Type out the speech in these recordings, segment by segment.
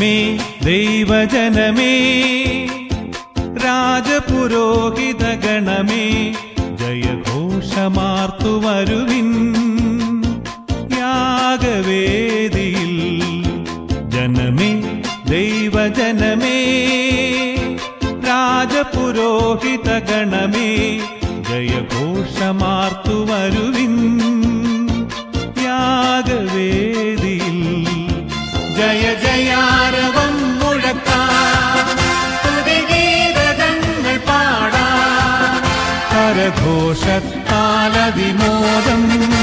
ജനമേ ദൈവജനമേ രാജപുരോഹിത ഗണമേ ജയഘോഷമാർത്തു വരുവിൻ യാഗവേദിയിൽ ജനമേ ദൈവജനമേ രാജപുരോഹിത ഗണമേ ജയഘോഷമാർത്തു വരുവിൻ യാഗവേദിയിൽ ജയ ജയാരവം മുഴക്കാം സ്തുതിഗീതങ്ങൾ പാടാം കരഘോഷത്താലതിമോദം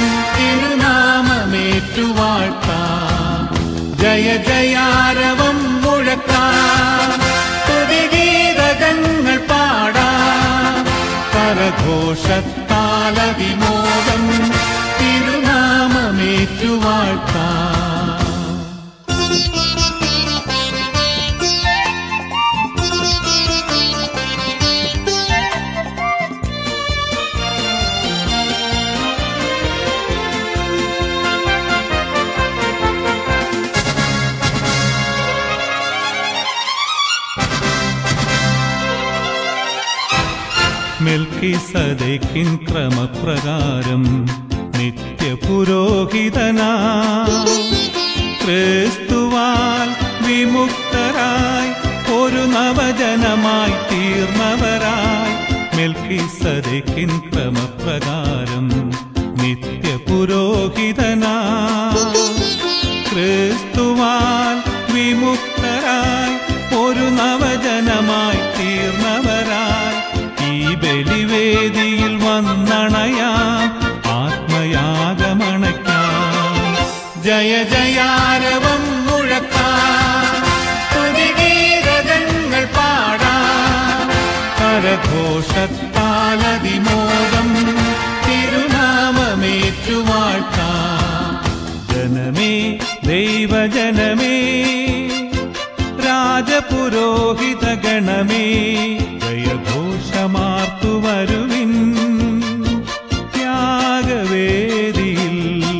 തിരുനാമമേറ്റുവാഴ്ത്താം ജയ ജയാരവം മുഴക്കാം സ്തുതിഗീതങ്ങൾ പാടാം കരഘോഷത്താലതിമോദം തിരുനാമമേറ്റുവാഴ്ത്താം മെൽക്കിസദേക്കിൻ ക്രമപ്രകാരം നിത്യപുരോഹിതനാ ക്രിസ്തുവാൽ വിമുക്തരായി ഒരു നവജനമായി തീർന്നവരായി മെൽക്കിസദേക്കിൻ ക്രമപ്രകാരം നിത്യപുരോഹിതനാ ക്രിസ്തുവാൽ വിമുക്തരായി ഒരു നവജനമായി തീർന്നവരായി ഈ ബലിവേദിയിൽ വന്നണയാം ആത്മയാഗമണയ്ക്കാം ജയ ജയാരവം മുഴക്കാം സ്തുതിഗീതങ്ങൾ പാടാം കരഘോഷത്താലതിമോദം തിരുനാമമേറ്റുവാഴ്ത്താം ജനമേ ദൈവജനമേ രാജപുരോഹിത ഗണമേ ജയഘോഷമാർത്തു വരുവിൻ ത്യാഗവേദിയിൽ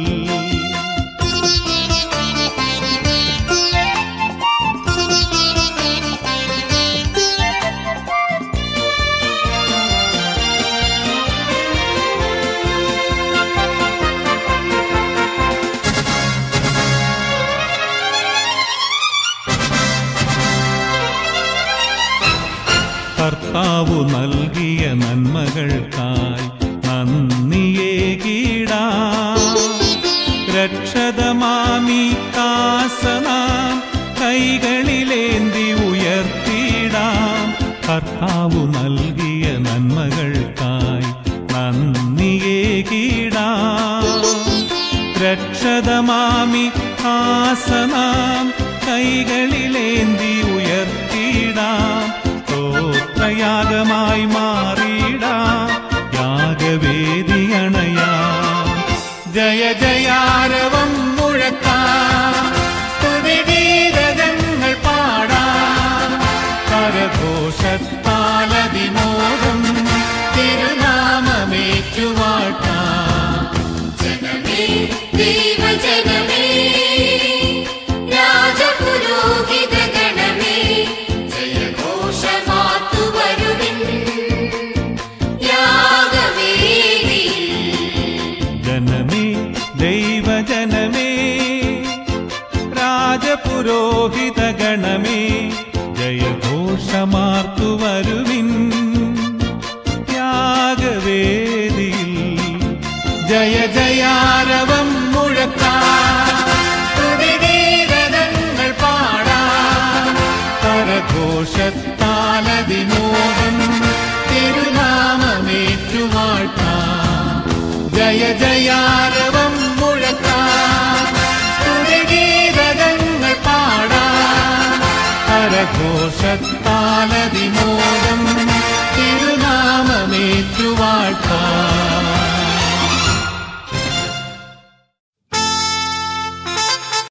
കർത്താവു നൽകിയ നന്മകൾക്കായി നന്ദിയേ കീടാ രക്ഷതമാമി കാസനാം കൈകളിലേന്തി ഉയർത്തിയിടാം കർത്താവു നൽകിയ നന്മകൾക്കായി നന്ദിയേ കീടാ രക്ഷതമാമി ആസനാം കൈകളിലേന്തി ഉയർത്തിയിടാം സ്തോത്രയാഗമായി മാറിയിടാം യാഗവേദി അണയാം ജയ ജയാരവം മുഴക്കാം സ്തുതിഗീതങ്ങൾ പാടാം കരഘോഷത്താലതിമോദം തിരുനാമമേറ്റുവാട്ടാം ജനമേ ദൈവജനമേ രാജപുരോഹിത ഗണമേ ജയഘോഷമാർത്തു വരുവിൻ യാഗവേദിയിൽ ജനമേ ദൈവജനമേ രാജപുരോഹിത ഗണമേ ജയഘോഷമാർത്തു വരുവിൻ യാഗവേദിയിൽ ജയ ജയാരവം മുഴക്കാം സ്തുതിഗീതങ്ങൾ പാടാം കരഘോഷത്താലതിമോദം തിരുനാമമേറ്റുവാഴ്ത്താം ജയ ജയാരവം മുഴക്കാം സ്തുതിഗീതങ്ങൾ പാടാം കരഘോഷത്താലതിമോദം തിരുനാമമേറ്റുവാഴ്ത്താം